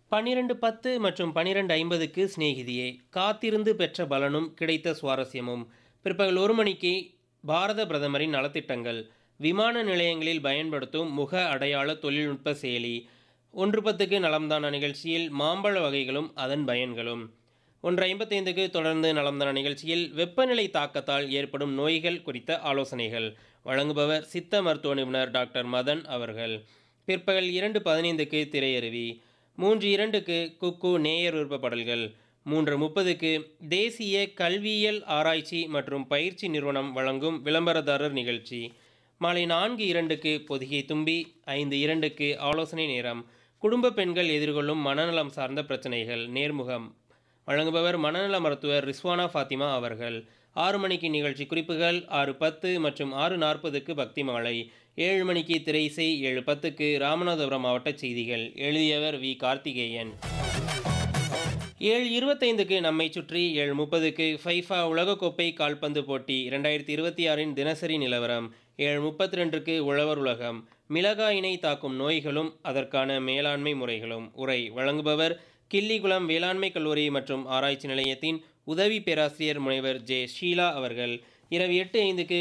பன்னிரண்டு பத்து மற்றும் பன்னிரண்டு ஐம்பதுக்கு சிநேகிதியே காத்திருந்து பெற்ற பலனும் கிடைத்த சுவாரஸ்யமும் பிற்பகல் ஒரு மணிக்கு பாரத பிரதமரின் நலத்திட்டங்கள் விமான நிலையங்களில் பயன்படுத்தும் முக அடையாள தொழில்நுட்ப செயலி ஒன்று பத்துக்கு நலம்தான நிகழ்ச்சியில் மாம்பழ வகைகளும் அதன் பயன்களும் ஒன்று ஐம்பத்தைந்துக்கு தொடர்ந்து நலம்தான நிகழ்ச்சியில் வெப்பநிலை தாக்கத்தால் ஏற்படும் நோய்கள் குறித்த ஆலோசனைகள் வழங்குபவர் சித்த மருத்துவ நிபுணர் டாக்டர் மதன் அவர்கள் பிற்பகல் இரண்டு பதினைந்துக்கு திரையருவி மூன்று இரண்டுக்கு குக்கு நேயர் விருப்ப பாடல்கள் மூன்று முப்பதுக்கு தேசிய கல்வியியல் ஆராய்ச்சி மற்றும் பயிற்சி நிறுவனம் வழங்கும் விளம்பரதாரர் நிகழ்ச்சி மாலை நான்கு இரண்டுக்கு பொதிகை தும்பி ஐந்து இரண்டுக்கு ஆலோசனை நேரம் குடும்ப பெண்கள் எதிர்கொள்ளும் மனநலம் சார்ந்த பிரச்சனைகள் நேர்முகம் வழங்குபவர் மனநல மருத்துவர் ரிஸ்வானா ஃபாத்திமா அவர்கள் ஆறு மணிக்கு நிகழ்ச்சி குறிப்புகள் ஆறு பத்து மற்றும் ஆறு நாற்பதுக்கு பக்தி மாலை ஏழு மணிக்கு திரை இசை ஏழு பத்துக்கு ராமநாதபுரம் மாவட்ட செய்திகள் எழுதியவர் வி கார்த்திகேயன் ஏழு இருபத்தைந்துக்கு நம்மை சுற்றி ஏழு முப்பதுக்கு ஃபைஃபா உலகக்கோப்பை கால்பந்து போட்டி இரண்டாயிரத்தி இருபத்தி ஆறின் தினசரி நிலவரம் ஏழு முப்பத்தி ரெண்டுக்கு உழவர் உலகம் மிளகாயினை தாக்கும் நோய்களும் அதற்கான மேலாண்மை முறைகளும் உரை வழங்குபவர் கிள்ளிகுளம் வேளாண்மை கல்லூரி மற்றும் ஆராய்ச்சி நிலையத்தின் உதவி பேராசிரியர் முனைவர் ஜே ஷீலா அவர்கள் இரவு எட்டு ஐந்துக்கு